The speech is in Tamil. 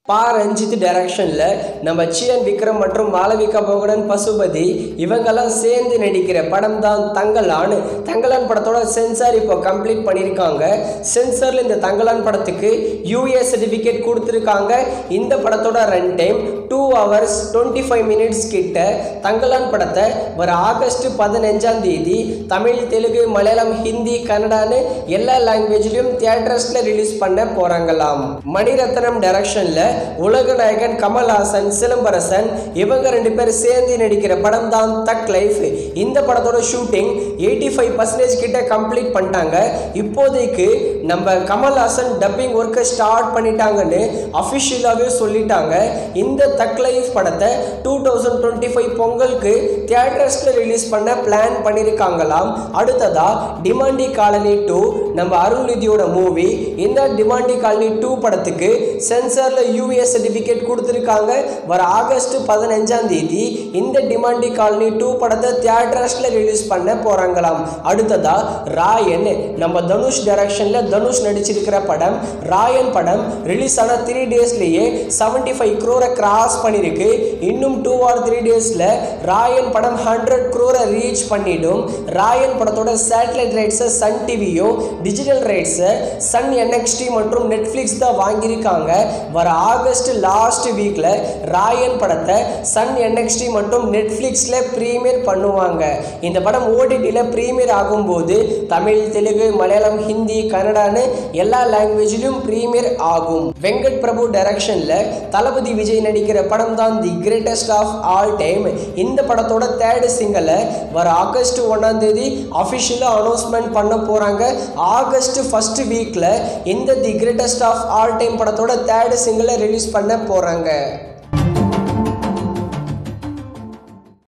பா ரஞ்சித் டைரக்ஷனில் நம்ம சியன் விக்ரம் மற்றும் மாளவிகா போகடன் பசுபதி இவங்கெல்லாம் சேர்ந்து நடிக்கிற படம் தான் தங்கலான் தங்கலான் படத்தோட சென்சார் இப்போ கம்ப்ளீட் பண்ணியிருக்காங்க சென்சாரில் இந்த தங்கலான் படத்துக்கு யூஏ சர்டிஃபிகேட் கொடுத்துருக்காங்க இந்த படத்தோட run time two hours twenty five minutes கிட்ட தங்கலான் படத்தை வர ஆகஸ்ட் பதினஞ்சாம் தேதி தமிழ் தெலுங்கு மலையாளம் ஹிந்தி கன்னடான்னு எல்லா லாங்குவேஜ்லையும் தியேட்டர்ஸில் ரிலீஸ் பண்ண போகிறாங்களாம் மணிரத்னம் டைரக்ஷனில் உலக நாயகன் கமல்ஹாசன் சிலம்பரசன் இவங்க ரெண்டு பேர் சேர்ந்து நடிக்கிற படம் தான் தக் லைஃப் இந்த படத்தோட ஷூட்டிங் எயிட்டி ஃபைவ் பர்சன்டேஜ் கிட்ட கம்ப்ளீட் பண்ணிட்டாங்க இப்போதைக்கு நம்ம கமல்ஹாசன் டப்பிங் ஒர்க்கை ஸ்டார்ட் பண்ணிட்டாங்கன்னு அஃபிஷியலாகவே சொல்லிட்டாங்க இந்த தக் லைஃப் படத்தை டூ தௌசண்ட் டுவெண்ட்டி ஃபைவ் பொங்கலுக்கு தியேட்டர்ஸில் ரிலீஸ் பண்ண பிளான் பண்ணியிருக்காங்களாம் அடுத்ததா டிமாண்டி காலனி டூ நம்ம அருள்நிதியோட மூவி இந்த டிமாண்டி காலனி டூ படத்துக்கு சென்சாரில் யூஏ சர்டிஃபிகேட் கொடுத்துருக்காங்க வர ஆகஸ்ட் பதினஞ்சாம் தேதி இந்த டிமாண்டி காலனி டூ படத்தை தியேட்டர்ஸில் ரிலீஸ் பண்ண போகிறாங்களாம் அடுத்ததா ராயன் நம்ம தனுஷ் டைரக்ஷனில் தனுஷ் நடிச்சிருக்கிற படம் ராயன் படம் ரிலீஸ் ஆன த்ரீ டேஸ்லேயே செவன்டி ஃபைவ் க்ரோரை கிராஸ் பண்ணியிருக்கு இன்னும் டூ ஆர் த்ரீ டேஸில் ராயன் படம் ஹண்ட்ரட் க்ரோரை ரீச் பண்ணிடும் ராயன் படத்தோட சேட்டலைட் ரைட்ஸை சன் டிவியோ டிஜிட்டல் ரைட்ஸை சன் என்எக்ஸ்டி மற்றும் நெட்ஃப்ளிக்ஸ் தான் வாங்கியிருக்காங்க வர ஆகஸ்ட் லாஸ்ட் வீக்கில் ராயன் படத்தை சன் என்எக்ஸ்டி மற்றும் நெட்ஃப்ளிக்ஸில் ப்ரீமியர் பண்ணுவாங்க இந்த படம் ஓடிடியில் ப்ரீமியர் ஆகும்போது தமிழ் தெலுங்கு மலையாளம் ஹிந்தி கன்னடான்னு எல்லா லாங்குவேஜ்லையும் ப்ரீமியர் ஆகும் வெங்கட் பிரபு டைரக்ஷனில் தளபதி விஜய் நடிக்கிற படம் தான் the greatest of all time இந்த படத்தோட தேர்டு சிங்கலை வர ஆகஸ்ட் ஒன்றாம் தேதி அஃபிஷியலாக அனௌன்ஸ்மெண்ட் பண்ண போகிறாங்க ஆகஸ்ட் ஃபர்ஸ்ட் வீக்கில் இந்த the greatest of all time படத்தோட தேர்டு சிங்கிளை ரிலீஸ் பண்ண போகிறாங்க